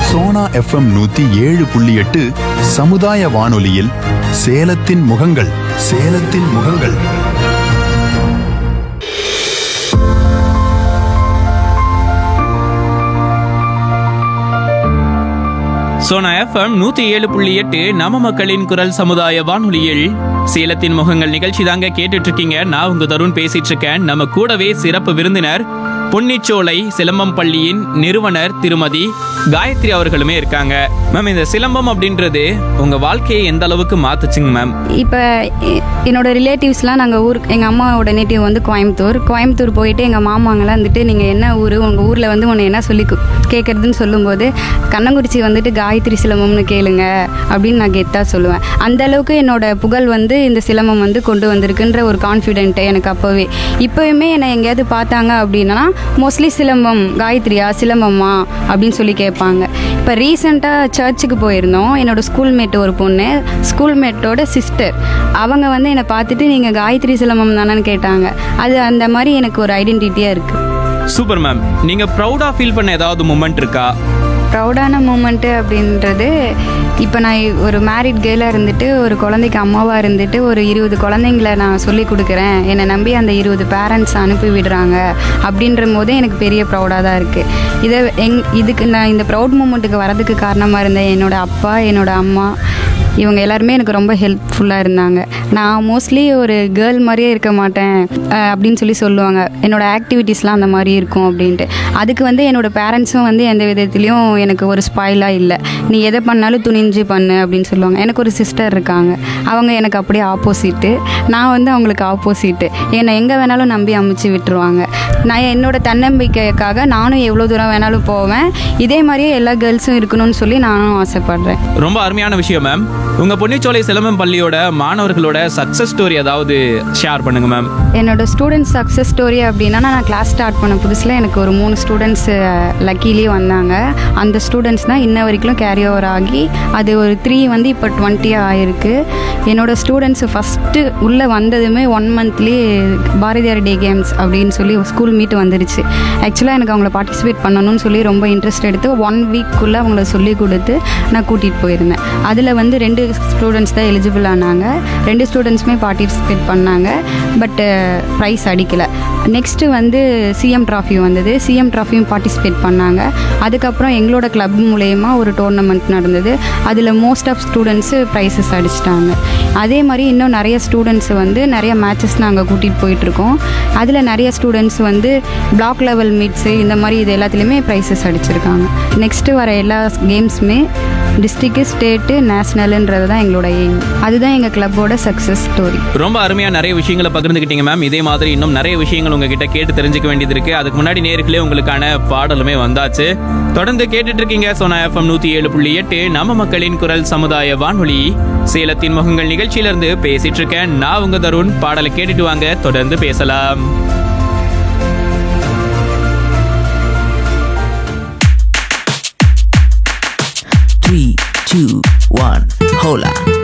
Sona FM நூத்தி ஏழு புள்ளி எட்டு சமுதாய வானொலியில் சேலத்தின் முகங்கள் சேலத்தின் முகங்கள் சோனா எஃப்எம் நூத்தி ஏழு புள்ளி எட்டு நம்ம மக்களின் குரல் சமுதாய வானொலியில் சேலத்தின் முகங்கள் நிகழ்ச்சி தாங்க கேட்டுட்டு இருக்கீங்க நான் உங்க தருண் பேசிட்டு இருக்கேன் நம்ம கூடவே சிறப்பு விருந்தினர் பொன்னிச்சோலை சிலம்பம் பள்ளியின் நிறுவனர் திருமதி காயத்ரி அவர்களுமே இருக்காங்க மேம் இந்த சிலம்பம் அப்படின்றது உங்க வாழ்க்கையை எந்த அளவுக்கு மாத்துச்சுங்க மேம் இப்போ என்னோட ரிலேட்டிவ்ஸ்லாம் நாங்கள் ஊர் எங்கள் அம்மாவோட நேட்டிவ் வந்து கோயம்புத்தூர் கோயம்புத்தூர் போயிட்டு எங்கள் மாமாங்கெல்லாம் வந்துட்டு நீங்கள் என்ன ஊர் உங்கள் ஊரில் வந்து உன்னை என்ன சொல்லி கு- கேட்கறதுன்னு சொல்லும்போது கண்ணங்குறிச்சி வந்துட்டு காயத்ரி சிலம்பம்னு கேளுங்க அப்படின்னு நான் கெத்தாக சொல்லுவேன் அந்த அளவுக்கு என்னோட புகழ் வந்து இந்த சிலம்பம் வந்து கொண்டு வந்திருக்குன்ற ஒரு கான்ஃபிடென்ட்டு எனக்கு அப்போவே இப்போயுமே என்னை எங்கேயாவது பார்த்தாங்க அப்படின்னா மோஸ்ட்லி சிலம்பம் காயத்ரியா சிலம்பம்மா அப்படின்னு சொல்லி கேட்பாங்க இப்போ ரீசெண்டாக சர்ச்சுக்கு போயிருந்தோம் என்னோட ஸ்கூல்மேட் ஒரு பொண்ணு ஸ்கூல்மேட்டோட சிஸ்டர் அவங்க வந்து என்னை பார்த்துட்டு நீங்கள் காயத்ரி சிலம்பம் தானேன்னு கேட்டாங்க அது அந்த மாதிரி எனக்கு ஒரு ஐடென்டிட்டியாக இருக்குது சூப்பர் மேம் நீங்க ப்ரௌடா ஃபீல் பண்ண ஏதாவது மூமெண்ட் இருக்கா ப்ரௌடான மூமெண்ட்டு அப்படின்றது இப்போ நான் ஒரு மேரிட் கேர்ளாக இருந்துட்டு ஒரு குழந்தைக்கு அம்மாவாக இருந்துட்டு ஒரு இருபது குழந்தைங்கள நான் சொல்லி கொடுக்குறேன் என்னை நம்பி அந்த இருபது பேரண்ட்ஸ் அனுப்பி விடுறாங்க அப்படின்ற போதே எனக்கு பெரிய ப்ரௌடாக தான் இருக்குது இதை எங் இதுக்கு நான் இந்த ப்ரௌட் மூமெண்ட்டுக்கு வரதுக்கு காரணமாக இருந்த என்னோட அப்பா என்னோட அம்மா இவங்க எல்லாருமே எனக்கு ரொம்ப ஹெல்ப்ஃபுல்லாக இருந்தாங்க நான் மோஸ்ட்லி ஒரு கேர்ள் மாதிரியே இருக்க மாட்டேன் அஹ் அப்படின்னு சொல்லி சொல்லுவாங்க என்னோட ஆக்டிவிட்டீஸ்லாம் அந்த மாதிரி இருக்கும் அப்படின்ட்டு அதுக்கு வந்து என்னோட பேரண்ட்ஸும் வந்து எந்த விதத்துலேயும் எனக்கு ஒரு ஸ்பாயிலாக இல்லை நீ எதை பண்ணாலும் துணிஞ்சு பண்ணு அப்படின்னு சொல்லுவாங்க எனக்கு ஒரு சிஸ்டர் இருக்காங்க அவங்க எனக்கு அப்படியே ஆப்போசிட்டு நான் வந்து அவங்களுக்கு ஆப்போசிட்டு என்னை எங்கே வேணாலும் நம்பி அமைச்சு விட்டுருவாங்க நான் என்னோட தன்னம்பிக்கைக்காக நானும் எவ்வளோ தூரம் வேணாலும் போவேன் இதே மாதிரியே எல்லா கேர்ள்ஸும் இருக்கணும்னு சொல்லி நானும் ஆசைப்பட்றேன் ரொம்ப அருமையான விஷயம் மேம் உங்க பொன்னிச்சோலை சிலம்பம் பள்ளியோட மாணவர்களோட சக்சஸ் ஸ்டோரி ஏதாவது ஷேர் பண்ணுங்க மேம் என்னோட ஸ்டூடெண்ட்ஸ் சக்ஸஸ் ஸ்டோரி அப்படின்னா நான் கிளாஸ் ஸ்டார்ட் பண்ண புதுசில் எனக்கு ஒரு மூணு ஸ்டூடெண்ட்ஸ் லக்கிலி வந்தாங்க அந்த ஸ்டூடெண்ட்ஸ் தான் இன்ன வரைக்கும் கேரி ஓவர் ஆகி அது ஒரு த்ரீ வந்து இப்போ டுவெண்ட்டி ஆயிருக்கு என்னோட ஸ்டூடெண்ட்ஸ் ஃபஸ்ட்டு உள்ளே வந்ததுமே ஒன் மந்த்லேயே பாரதியார் டே கேம்ஸ் அப்படின்னு சொல்லி ஸ்கூல் மீட் வந்துருச்சு ஆக்சுவலாக எனக்கு அவங்கள பார்ட்டிசிபேட் பண்ணணும்னு சொல்லி ரொம்ப இன்ட்ரெஸ்ட் எடுத்து ஒன் வீக்குள்ளே அவங்கள சொல்லி கொடுத்து நான் கூட்டிகிட்டு போயிருந்தேன் அதில் வந்து ரெண்டு ஸ்டூடெண்ட்ஸ் தான் எலிஜிபிள் ஆனாங்க ரெண்டு ஸ்டூடெண்ட்ஸுமே பார்ட்டிசிபேட் பண்ணாங்க பட் ப்ரைஸ் அடிக்கலை நெக்ஸ்ட்டு வந்து சிஎம் ட்ராஃபி வந்தது சிஎம் ட்ராஃபியும் பார்ட்டிசிபேட் பண்ணாங்க அதுக்கப்புறம் எங்களோட கிளப் மூலயமா ஒரு டோர்னமெண்ட் நடந்தது அதில் மோஸ்ட் ஆஃப் ஸ்டூடெண்ட்ஸு ப்ரைஸஸ் அடிச்சிட்டாங்க அதே மாதிரி இன்னும் நிறைய ஸ்டூடெண்ட்ஸ் வந்து நிறைய மேட்சஸ் நாங்கள் கூட்டிகிட்டு போயிட்டுருக்கோம் அதில் நிறைய ஸ்டூடெண்ட்ஸ் வந்து பிளாக் லெவல் மீட்ஸு இந்த மாதிரி இது எல்லாத்துலேயுமே ப்ரைஸஸ் அடிச்சிருக்காங்க நெக்ஸ்ட்டு வர எல்லா கேம்ஸுமே டிஸ்ட்ரிக்ட்டு ஸ்டேட்டு நேஷ்னலுன்றது தான் எங்களோட எய்ம் அதுதான் எங்கள் கிளப்போட சக்ஸஸ் ஸ்டோரி ரொம்ப அருமையா நிறைய விஷயங்களை பகிர்ந்துக்கிட்டீங்க மேம் இதே மாதிரி இன்னும் நிறைய விஷயங்கள் உங்ககிட்ட கேட்டு தெரிஞ்சுக்க வேண்டியது இருக்கு அதுக்கு முன்னாடி நேர்களே உங்களுக்கான பாடலுமே வந்தாச்சு தொடர்ந்து கேட்டுட்டு இருக்கீங்க சோனா எஃப்எம் நூத்தி ஏழு புள்ளி எட்டு நம்ம மக்களின் குரல் சமுதாய வானொலி சேலத்தின் முகங்கள் நிகழ்ச்சியில இருந்து பேசிட்டு இருக்கேன் நான் உங்க தருண் பாடலை கேட்டுட்டு வாங்க தொடர்ந்து பேசலாம் Three, two, one, hola.